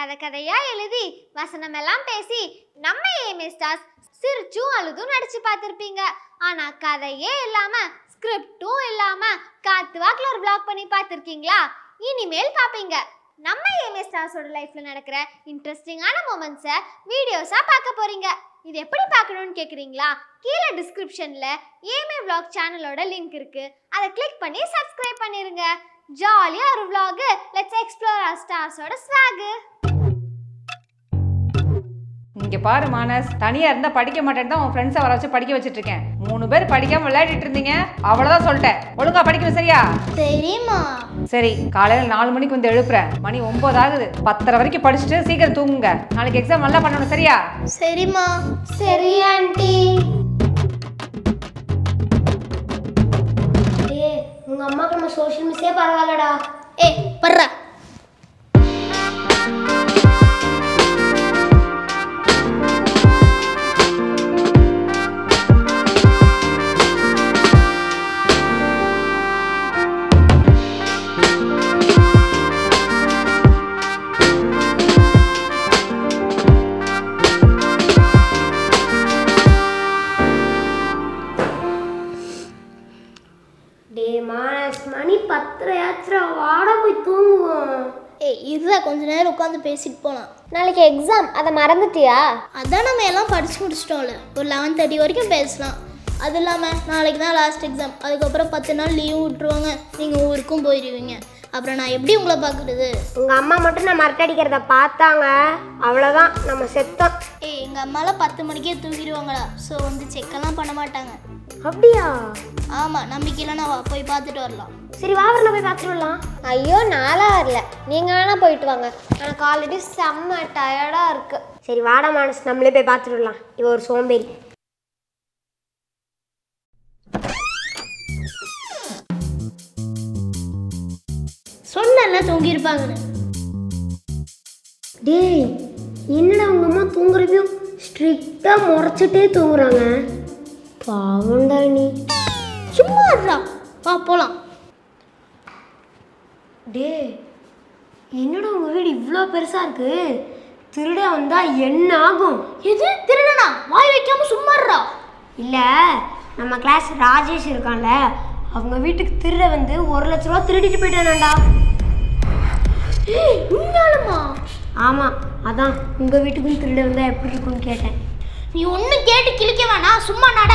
கதை கதையா எழுதி வசனமெல்லாம் பேசி நம்ம ஏமே ஸ்டார்ஸ் சிரிச்சும் அழுதும் நடிச்சு பார்த்துருப்பீங்க ஆனா கதையே இல்லாம ஸ்கிரிப்டும் இல்லாம காத்து வாக்குல ஒரு vlog பண்ணி பார்த்துருக்கீங்களா இனிமேல் பார்ப்பீங்க நம்ம ஏமே ஸ்டார்ஸோட லைஃப்ல நடக்கிற இன்ட்ரெஸ்டிங்கான மூமெண்ட்ஸை வீடியோஸா பார்க்க போறீங்க இது எப்படி பார்க்கணும்னு கேக்குறீங்களா கீழே டிஸ்கிரிப்ஷன்ல ஏமே vlog சேனலோட லிங்க் இருக்கு அதை கிளிக் பண்ணி சப்ஸ்கிரைப் பண்ணிருங்க ஜாலியா ஒரு vlog லெட்ஸ் எக்ஸ்ப்ளோர் our ஸ்டார்ஸோட ஸ்வாகு இங்க பாரு மானஸ் தனியா இருந்தா படிக்க மாட்டேன்னு தான் உன் ஃப்ரெண்ட்ஸை வர வச்சு படிக்க வச்சிட்டு இருக்கேன் மூணு பேர் படிக்காம விளையாடிட்டு இருந்தீங்க அவ்வளவுதான் சொல்லிட்டேன் ஒழுங்கா படிக்கணும் சரியா தெரியுமா சரி காலையில நாலு மணிக்கு வந்து எழுப்புறேன் மணி ஒன்பது ஆகுது பத்தரை வரைக்கும் படிச்சுட்டு சீக்கிரம் தூங்குங்க நாளைக்கு எக்ஸாம் நல்லா பண்ணணும் சரியா சரிம்மா சரி ஆண்டி ஏய் உங்க அம்மாக்கு நம்ம சோஷியல் மிஸ்ஸே பரவாயில்லடா ஏய் பர்றா டே மானஸ் மணி பத்தரை ஆச்சுடா வாடா போய் தூங்குவோம் ஏய் இருடா கொஞ்ச நேரம் உட்காந்து பேசிட்டு போகலாம் நாளைக்கு எக்ஸாம் அதை மறந்துட்டியா அதான் நம்ம எல்லாம் படிச்சு முடிச்சிட்டோம்ல ஒரு லெவன் தேர்ட்டி வரைக்கும் பேசலாம் அது இல்லாமல் நாளைக்கு தான் லாஸ்ட் எக்ஸாம் அதுக்கப்புறம் பத்து நாள் லீவ் விட்டுருவாங்க நீங்கள் ஊருக்கும் போயிடுவீங்க அப்புறம் நான் எப்படி உங்களை பார்க்குறது உங்கள் அம்மா மட்டும் நம்ம அரட்டை அடிக்கிறத பார்த்தாங்க அவ்வளோதான் நம்ம செத்தோம் ஏய் எங்கள் அம்மாலாம் பத்து மணிக்கே தூக்கிடுவாங்களா ஸோ வந்து செக்கெல்லாம் பண்ண மாட்டாங்க அப்படியா ஆமாம் நம்பிக்கை இல்லைனா வா போய் பார்த்துட்டு வரலாம் சரி வாவரில் போய் பார்த்துட்டு வரலாம் ஐயோ நாளா வரல நீங்க வேணா போயிட்டு வாங்க எனக்கு ஆல்ரெடி செம்ம டயர்டா இருக்கு சரி வாடா மானஸ் நம்மளே போய் பார்த்துட்டு வரலாம் இவ ஒரு சோம்பேறி சொன்னல தூங்கியிருப்பாங்கன்னு டேய் என்னடா உங்கள் அம்மா தூங்குறப்பையும் ஸ்ட்ரிக்டாக முறைச்சிட்டே தூங்குறாங்க பாவண்டா நீ சும்மா இருடா வா போகலாம் டேய் என்னடா உங்கள் வீடு இவ்வளோ பெருசாக இருக்கு திருட வந்தால் என்ன ஆகும் எது திருடனா வாய் வைக்காம சும்மா இருடா இல்லை நம்ம கிளாஸ் ராஜேஷ் இருக்கான்ல அவங்க வீட்டுக்கு திருட வந்து ஒரு லட்ச ரூபா திருடிட்டு போயிட்டானாண்டா ஏய் உண்மையாலுமா ஆமாம் அதான் உங்கள் வீட்டுக்கும் திருட வந்தால் எப்படி இருக்கும்னு கேட்டேன் நீ ஒன்றும் கேட்டு கிழிக்க வேணாம் சும்மா நட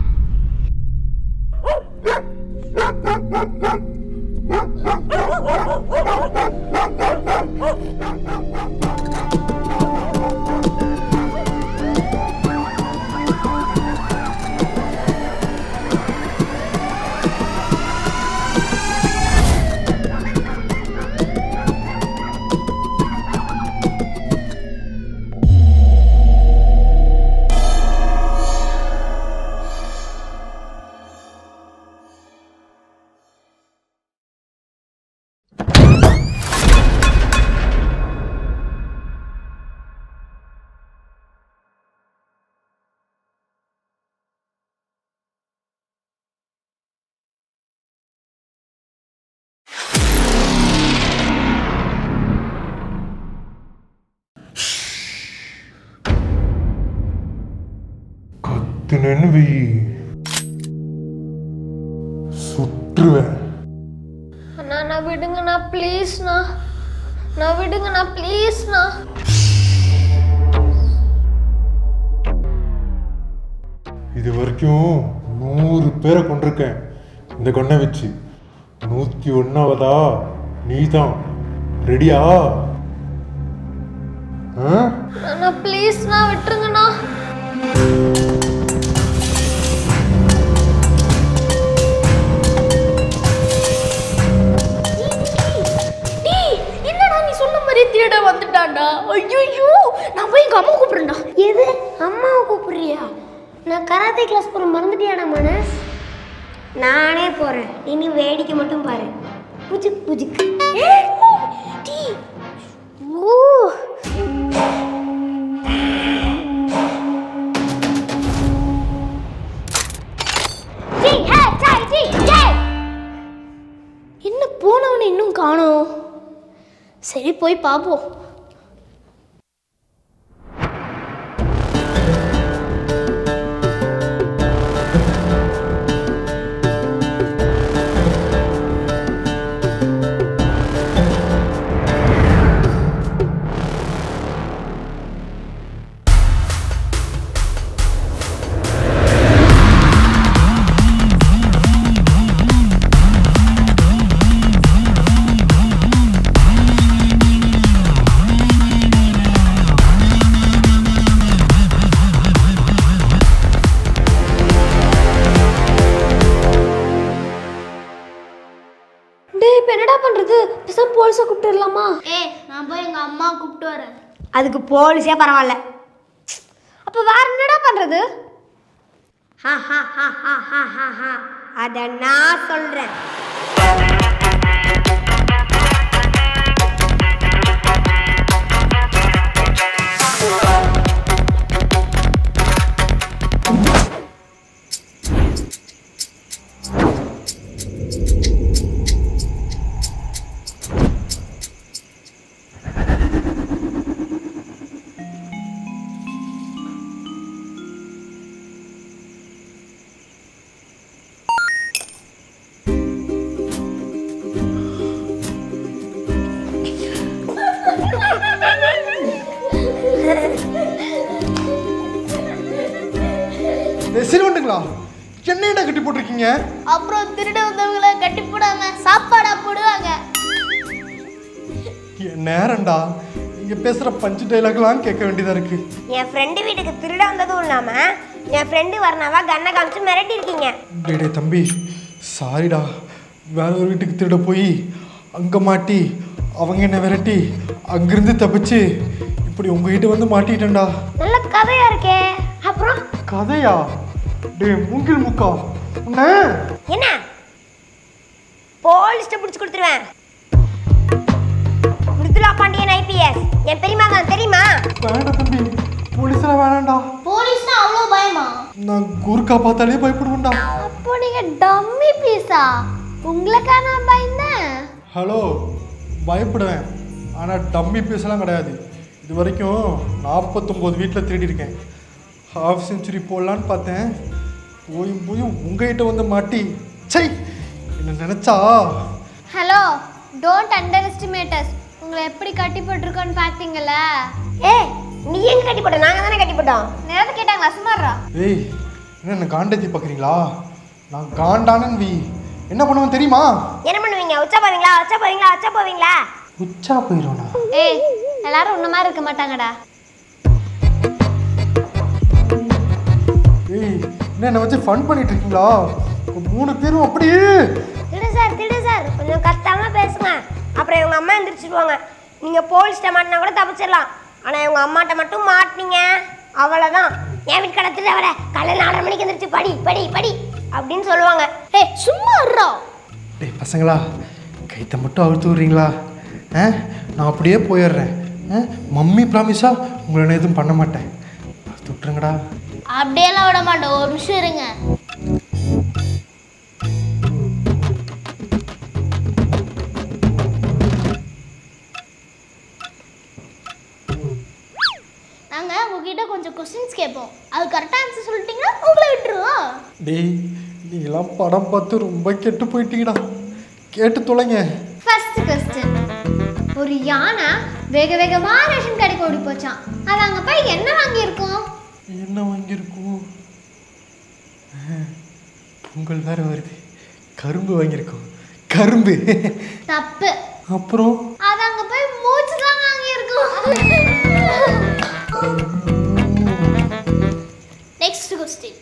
கத்துனேன்னு வெயி சுற்றுவேன் அண்ணா நான் விடுங்கண்ணா ப்ளீஸ்ண்ணா நான் விடுங்கண்ணா ப்ளீஸ்ண்ணா இது வரைக்கும் நூறு பேரை கொண்டிருக்கேன் இந்த கண்ணை வச்சு நூத்தி ஒன்னாவதா நீதான் ரெடியா ஆ அண்ணா ப்ளீஸ்ண்ணா விட்டுருங்கண்ணா டேய் என்னடா நீ சொன்ன மாதிரி திருட வந்துட்டான்டா ஐயோ நான் போய் எங்கள் அம்மா கூப்பிடுறேன்டா எது அம்மாவை கூப்பிடுறியா நான் கராத்தே கிளாஸ் போகிற மறந்துட்டியாடா மனஸ் நானே போகிறேன் இனி வேடிக்கை மட்டும் பாரு புஜுக் புஜுக் டீ ஓ என்ன போனவனை இன்னும் காணோம் சரி போய் பார்ப்போம் பண்றது பேசாம போலீஸை கூப்பிட்டுடலாமா ஏ நான் போய் எங்கள் அம்மா கூப்பிட்டு வரேன் அதுக்கு போலீஸே பரவாயில்ல அப்போ வேற என்னடா பண்றது ஹா ஹா ஹா ஹா ஹா ஹா ஹா அதை நான் சொல்றேன் சிறுவண்டுங்களா என்னையடா கட்டி போட்டிருக்கீங்க அப்புறம் திருட வந்தவங்கள கட்டி போடாம சாப்பாடா போடுவாங்க என் நேரம்டா நீங்க பேசுற பஞ்சு டைலாக்லாம் கேட்க வேண்டியதா இருக்கு என் ஃப்ரெண்டு வீட்டுக்கு திருட வந்ததும் இல்லாம என் ஃப்ரெண்டு வரணாவா கண்ணை காமிச்சு மிரட்டி இருக்கீங்க டேய் டேய் தம்பி சாரிடா வேற ஒரு வீட்டுக்கு திருட போய் அங்கே மாட்டி அவங்க என்ன விரட்டி அங்கிருந்து தப்பிச்சு இப்படி உங்ககிட்ட வந்து மாட்டிட்டேன்டா நல்ல கதையா இருக்கே அப்புறம் கதையா டேய் மூங்கில் முக்கா உன்ன என்ன போலீஸ்ட்ட பிடிச்சி கொடுத்துருவேன் மிருதுலா பாண்டியன் ஐபிஎஸ் என் பெரியமா தான் தெரியுமா வேண்டாம் தம்பி போலீஸ்லாம் வேணாம்டா போலீஸ்னா அவ்வளோ பயமா நான் கூர்க்கா பார்த்தாலே பயப்படுவேன்டா அப்போ நீங்க டம்மி பீஸா உங்களுக்கா நான் பயந்தேன் ஹலோ பயப்படுவேன் ஆனால் டம்மி பீஸ்லாம் கிடையாது இது வரைக்கும் நாற்பத்தொம்போது வீட்டில் திருடி இருக்கேன் ஹாஃப் செஞ்சுரி போடலான்னு பார்த்தேன் போய் போய் உங்ககிட்ட வந்து மாட்டி சை என்ன நினச்சா ஹலோ டோன்ட் அண்டர் எஸ்டிமேட்டஸ் உங்களை எப்படி கட்டி போட்டிருக்கோன்னு பார்த்தீங்களா ஏ நீ எங்க கட்டி போட்ட நாங்க தானே கட்டி போட்டோம் நேரத்தை கேட்டாங்களா சுமாரா ஏய் என்ன என்ன காண்டத்தி பார்க்குறீங்களா நான் காண்டானன் வி என்ன பண்ணுவேன் தெரியுமா என்ன பண்ணுவீங்க உச்சா போவீங்களா உச்சா போவீங்களா உச்சா போவீங்களா உச்சா போயிடுவேனா ஏய் எல்லாரும் உன்ன மாதிரி இருக்க மாட்டாங்கடா ஏய் என்ன என்னை வச்சு ஃபன் பண்ணிட்டு இருக்கீங்களா உங்க மூணு பேரும் அப்படியே திடு சார் திடு சார் கொஞ்சம் கத்தாம பேசுங்க அப்புறம் இவங்க அம்மா எந்திரிச்சிடுவாங்க நீங்க போலீஸ்ட்ட மாட்டினா கூட தப்பிச்சிடலாம் ஆனா இவங்க அம்மாட்ட மட்டும் மாட்டினீங்க அவ்வளோதான் என் வீட்டு கடத்துல வர காலையில் நாலரை மணிக்கு எந்திரிச்சு படி படி படி அப்படின்னு சொல்லுவாங்க ஏய் சும்மா இருடா டேய் பசங்களா கைத்தை மட்டும் அழுத்து விட்றீங்களா ஆ நான் அப்படியே போயிடுறேன் ஆ மம்மி ப்ராமிஸா உங்களை நான் எதுவும் பண்ண மாட்டேன் பார்த்து விட்ருங்கடா அப்படியெல்லாம் விட மாட்டோம் ஒரு நிமிஷம் இருங்க நாங்க உங்ககிட்ட கொஞ்சம் கொஸ்டின்ஸ் கேட்போம் அது கரெக்டாக ஆன்சர் சொல்லிட்டீங்கன்னா உங்களை விட்டுருவோம் டேய் நீங்களாம் படம் பார்த்து ரொம்ப கெட்டு போயிட்டீங்கடா கேட்டு தொலைங்க ஃபர்ஸ்ட் கொஸ்டின் ஒரு யானை வேக வேகமா ரேஷன் கடைக்கு ஓடி போச்சான் அது அங்க போய் என்ன வாங்கியிருக்கும் என்ன வாங்கியிருக்கோம் ஆ, பொங்கல் வேற வருது கரும்பு வாங்கியிருக்கோம் கரும்பு தப்பு அப்புறம் அது அங்க போய் மூச்சு தான் வாங்கியிருக்கும் நெக்ஸ்ட் கொஸ்டின்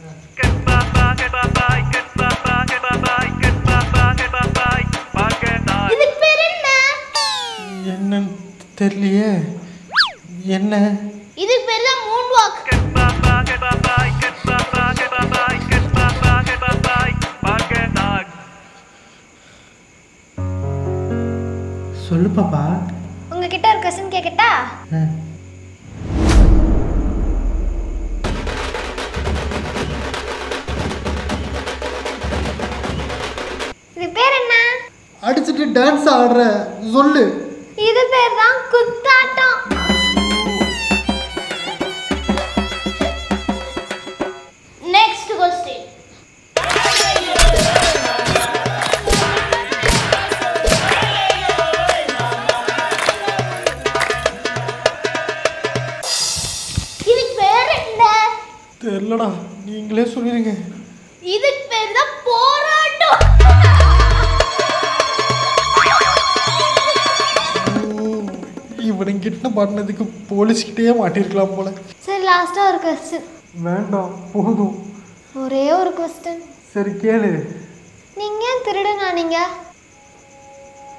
இதுக்கு பேர் என்ன என்னன்னு தெரியலையே என்ன இதுக்கு பேர் தான் மூன் வாக் சொல்லு பாப்பா உங்ககிட்ட ஒரு கொஸ்டின் கேட்கட்டா ஆ. இது பேர் என்ன அடிச்சுட்டு டான்ஸ் ஆடுற சொல்லு இது பேர் தான் குத்தாட்டம் நெக்ஸ்ட் கொஸ்டின் இதுக்கு பேர் என்ன தெரிலடா நீங்களே சொல்லிடுங்க இதுக்கு பேர் தான் போராட்டம் இவனுங்கிட்ட மாட்டினதுக்கு போலீஸ்கிட்டயே மாட்டிருக்கலாம் போல சரி லாஸ்டா ஒரு கொஸ்டின் வேண்டாம் போதும் ஒரே ஒரு கொஸ்டின் சரி கேளு நீங்க ஏன் திருடுனா நீங்க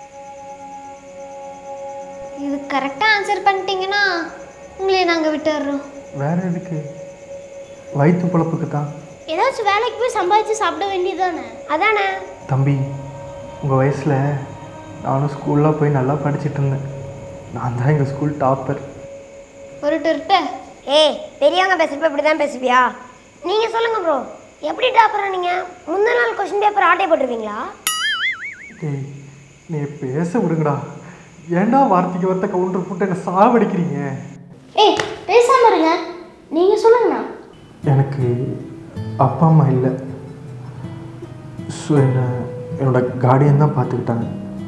இது கரெக்டாக ஆன்சர் பண்ணிட்டீங்கன்னா உங்களே நாங்கள் விட்டுடுறோம் வேற எதுக்கு வயிற்று பொழப்புக்கு தான் ஏதாச்சும் வேலைக்கு போய் சம்பாதிச்சு சாப்பிட வேண்டியதானே அதானே தம்பி உங்கள் வயசில் நானும் ஸ்கூல்லாம் போய் நல்லா படிச்சிட்டு இருந்தேன் நான் தான் எங்கள் ஸ்கூல் டாப்பர் ஒரு டொருட்ட ஏய் பெரியவங்க பேசுறப்ப இப்படி தான் பேசுவியா நீங்கள் சொல்லுங்கள் ப்ரோ எப்படி டாப்பரா நீங்கள் முந்தின நாள் கொஸ்டின் பேப்பர் ஆட்டை போட்டுருவீங்களா ஏய் நீ பேச விடுங்கடா ஏன்டா வார்த்தைக்கு வார்த்தை கவுண்டர் போட்டு என்னை சாவடிக்கிறீங்க ஏய் பேசாம இருங்க நீங்க சொல்லுங்கண்ணா எனக்கு அப்பா அம்மா இல்லை ஸோ என்னை என்னோட கார்டியன் தான் பார்த்துக்கிட்டாங்க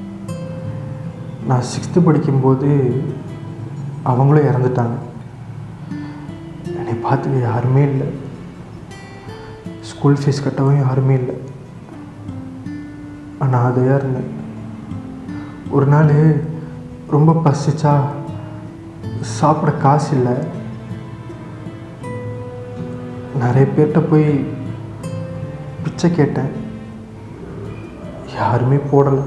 நான் சிக்ஸ்த்து படிக்கும்போது அவங்களும் இறந்துட்டாங்க என்னை பார்த்துக்க யாருமே இல்லை ஸ்கூல் ஃபீஸ் கட்டவும் யாருமே இல்லை ஆனால் அதையாக இருந்தேன் ஒரு நாள் ரொம்ப பசிச்சா சாப்பிட காசு இல்லை நிறைய பேர்கிட்ட போய் பிச்சை கேட்டேன் யாருமே போடலை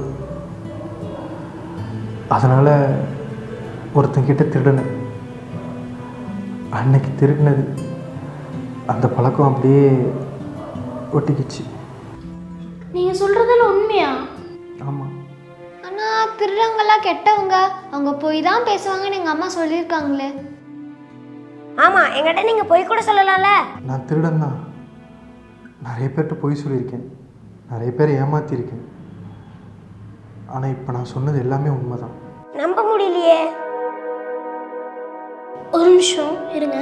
அதனால் ஒருத்தங்கிட்ட திருடினேன் அன்னைக்கு திருடினது அந்த பழக்கம் அப்படியே ஒட்டிக்கிச்சு நீங்க சொல்றதெல்லாம் உண்மையா ஆமாம் ஆனால் திருடங்கெல்லாம் கெட்டவங்க அவங்க போய் தான் பேசுவாங்கன்னு எங்கள் அம்மா சொல்லியிருக்காங்களே ஆமாம் எங்கிட்ட நீங்கள் போய் கூட சொல்லலாம்ல நான் திருடன் தான் நிறைய பேர்கிட்ட பொய் சொல்லியிருக்கேன் நிறைய பேர் ஏமாத்தியிருக்கேன் ஆனால் இப்போ நான் சொன்னது எல்லாமே உண்மை தான் நம்ப முடியலையே ஒரு நிமிஷம் இருங்க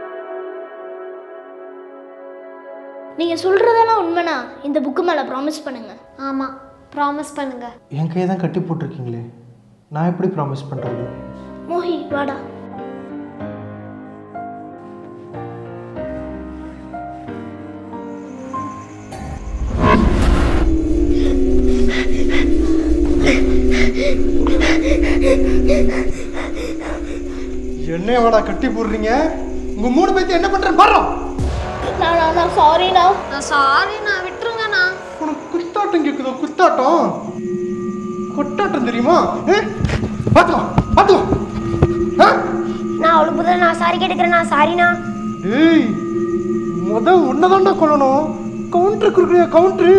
நீங்க சொல்றதெல்லாம் உண்மைனா இந்த புக்கு மேல ப்ராமிஸ் பண்ணுங்க ஆமாம் ப்ராமிஸ் பண்ணுங்க என் கையை தான் கட்டி போட்டிருக்கீங்களே நான் எப்படி ப்ராமிஸ் பண்ணுறது மோஹி வாடா என்னையவாடா கட்டி போடுறீங்க உங்கள் மூணு பேர்த்து என்ன பண்ணுறேன் பாரு நான் நான் நான் சாரிண்ணா நான் சாரி நான் விட்டுருங்கண்ணா உனக்கு குத்தாட்டம் கேட்குதோ குத்தாட்டம் கொட்டாட்டம் தெரியுமா ஏ பார்த்துக்கோ பார்த்துக்கோ ஆ நான் அவ்வளோ புதில் நான் சாரி கேட்டுக்கிறேன் நான் சாரிண்ணா ஏய் முத உன்னதாண்டா கொல்லணும் கவுண்டர் கொடுக்குறியா கவுண்டரு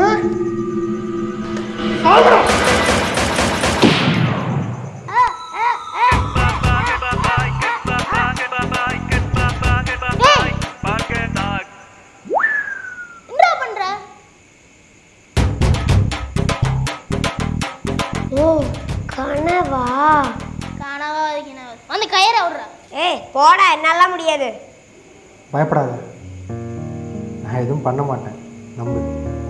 என்னடா பண்ற ஓ கனவா காணாவா வைக்கணாவா வந்து கயிறை விடுற ஏய் போடா என்னாலாம் முடியாது பயப்படாத நான் எதுவும் பண்ண மாட்டேன் நம்பு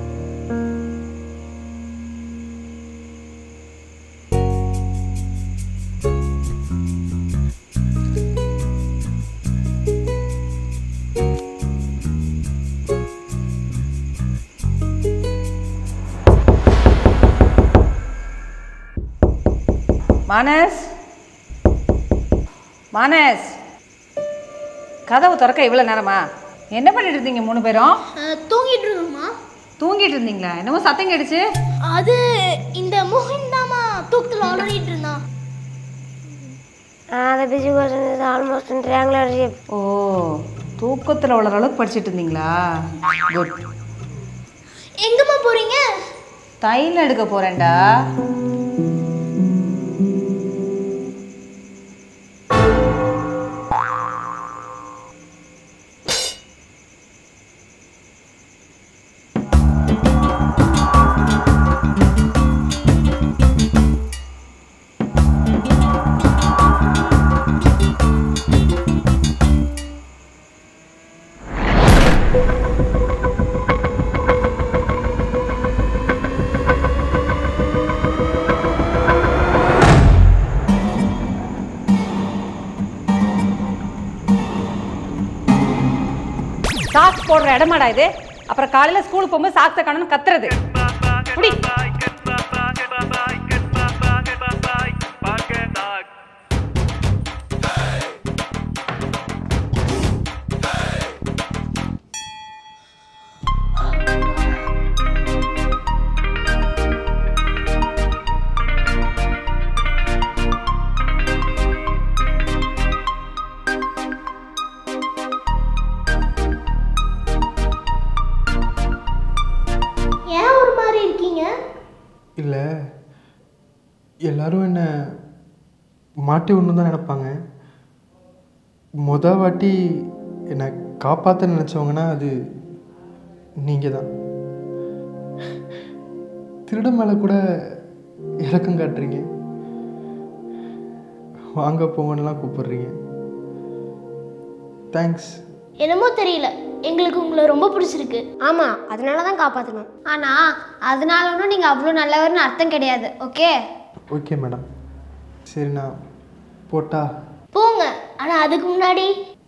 மானஸ் மானஸ் கதவு திறக்க இவ்வளோ நேரமா என்ன பண்ணிட்டு இருந்தீங்க மூணு பேரும் தூங்கிட்டு இருக்கோமா தூங்கிட்டு இருந்தீங்களா என்னமோ சத்தம் கேட்டுச்சு அது இந்த மோகன் தாமா தூக்கத்தில் ஆளறிட்டு இருந்தான் the busy person is almost in triangular shape. ஓ தூக்கத்தில் உள்ள அளவுக்கு படிச்சிட்டு இருந்தீங்களா குட் எங்கம்மா போறீங்க தைலம் எடுக்க போறேன்டா சாக்ஸ் போடுற இடமாடா இது அப்புறம் காலையில ஸ்கூலுக்கு போகும்போது சாக்ஸை காணணும் கத்துறது புடி இல்லை எல்லாரும் என்ன மாட்டி ஒன்று தான் நினைப்பாங்க மொத வாட்டி என்னை காப்பாற்ற நினச்சவங்கன்னா அது நீங்கள் தான் திருட மேலே கூட இறக்கம் காட்டுறீங்க வாங்க போங்கன்னுலாம் கூப்பிடுறீங்க தேங்க்ஸ் என்னமோ தெரியல எங்களுக்கு உங்களை ரொம்ப பிடிச்சிருக்கு ஆமாம் அதனால தான் காப்பாற்றணும் ஆனா அதனால ஒன்றும் நீங்க அவ்வளோ நல்லவர்னு அர்த்தம் கிடையாது ஓகே ஓகே மேடம் சரி நான் போட்டா போங்க ஆனால் அதுக்கு முன்னாடி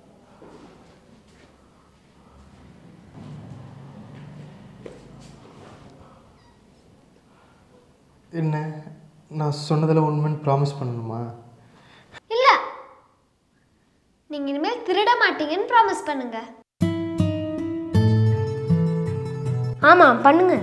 என்ன நான் சொன்னதில் உண்மைன்னு ப்ராமிஸ் பண்ணணுமா இல்ல நீங்க இனிமேல் திருட மாட்டீங்கன்னு ப்ராமிஸ் பண்ணுங்க ஆமாம் பண்ணுங்க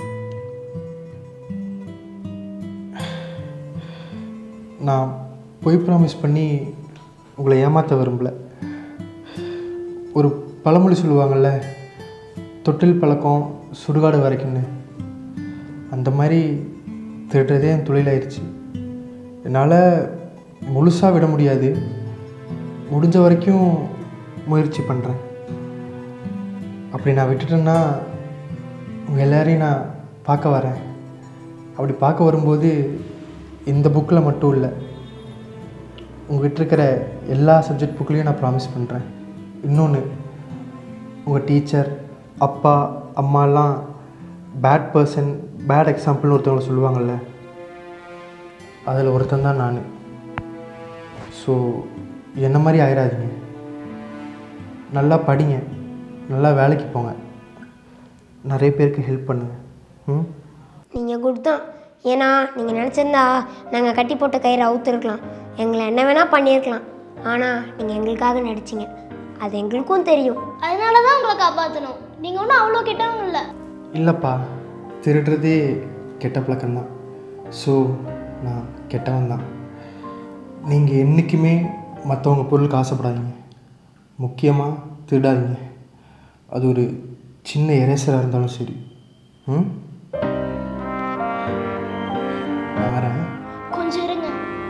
நான் பொய் ப்ராமிஸ் பண்ணி உங்களை ஏமாற்ற விரும்பல ஒரு பழமொழி சொல்லுவாங்கள்ல தொட்டில் பழக்கம் சுடுகாடு வரைக்கும்னு அந்த மாதிரி திருடுறதே என் தொழிலாயிருச்சு என்னால் முழுசாக விட முடியாது முடிஞ்ச வரைக்கும் முயற்சி பண்ணுறேன் அப்படி நான் விட்டுட்டேன்னா உங்கள் எல்லாரையும் நான் பார்க்க வரேன் அப்படி பார்க்க வரும்போது இந்த புக்கில் மட்டும் இல்லை உங்ககிட்ட இருக்கிற எல்லா சப்ஜெக்ட் புக்லேயும் நான் ப்ராமிஸ் பண்ணுறேன் இன்னொன்று உங்கள் டீச்சர் அப்பா அம்மாலாம் பேட் பர்சன் பேட் எக்ஸாம்பிள்னு ஒருத்தவங்க சொல்லுவாங்கள்ல அதில் ஒருத்தன் தான் நான் ஸோ என்ன மாதிரி ஆயிடாதீங்க நல்லா படிங்க நல்லா வேலைக்கு போங்க நிறைய பேருக்கு ஹெல்ப் பண்ணுங்கள் ம் நீங்கள் கொடுத்தோம் ஏன்னா நீங்கள் நினச்சிருந்தா நாங்கள் கட்டி போட்ட கயிறை அவுத்துருக்கலாம் எங்களை என்ன வேணால் பண்ணியிருக்கலாம் ஆனால் நீங்கள் எங்களுக்காக நடிச்சிங்க அது எங்களுக்கும் தெரியும் அதனால தான் உங்களை காப்பாற்றணும் நீங்கள் ஒன்றும் அவ்வளோ கெட்டவங்க இல்லை இல்லைப்பா திருடுறதே கெட்ட பழக்கம்தான் ஸோ நான் கெட்டவன் தான் நீங்கள் என்றைக்குமே மற்றவங்க பொருளுக்கு ஆசைப்படாதீங்க முக்கியமாக திருடாதீங்க அது ஒரு சின்ன எரேசராக இருந்தாலும் சரி ம் நான் வரேன் கொஞ்சம் இருங்க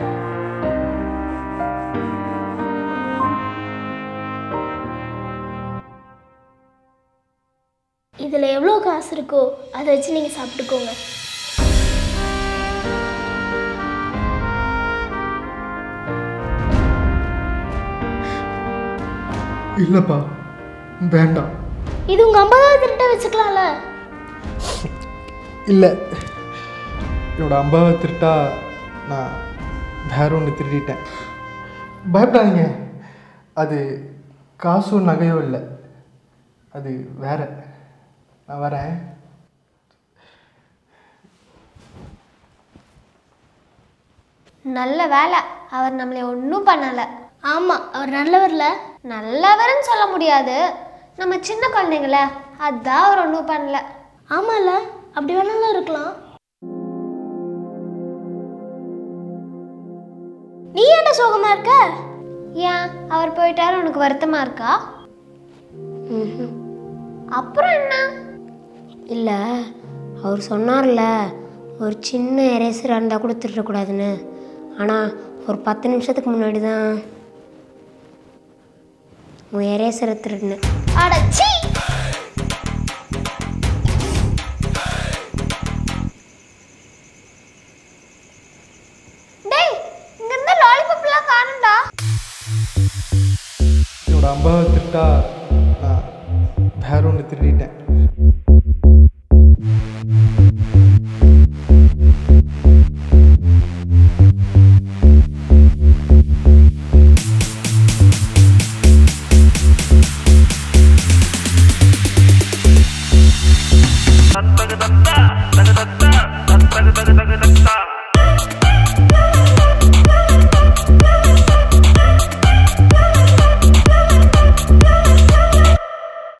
இதில் எவ்வளோ காசு இருக்கோ அதை வச்சு நீங்கள் சாப்பிட்டுக்கோங்க இல்லைப்பா வேண்டாம் இது உங்கள் ஐம்பதாவது திருட்ட வச்சுக்கலாம்ல இல்லை என்னோட அம்பாவை திருட்டா நான் வேற ஒன்று திருடிட்டேன் பயப்படாதீங்க அது காசோ நகையோ இல்லை அது வேற நான் வரேன் நல்ல வேலை அவர் நம்மளை ஒன்றும் பண்ணலை ஆமாம் அவர் நல்லவர்ல நல்லவர்னு சொல்ல முடியாது நம்ம சின்ன குழந்தைங்கள அதான் அவர் ஒன்றும் பண்ணல ஆமாம்ல அப்படி வேணாலும் இருக்கலாம் நீ என்ன சோகமா இருக்க ஏன் அவர் போயிட்டாரு உனக்கு வருத்தமா இருக்கா அப்புறம் என்ன இல்லை அவர் சொன்னார்ல ஒரு சின்ன எரேசராக இருந்தால் கூட திருடக்கூடாதுன்னு ஆனால் ஒரு பத்து நிமிஷத்துக்கு முன்னாடி தான் உன் எரேசரை திருடினேன் அடச்சி டேய் இங்க இருந்த லாலிபப்லாம் காணும்டா என்னோட அம்பாவை திருட்டா நான் வேற ஒன்று திருடிட்டேன்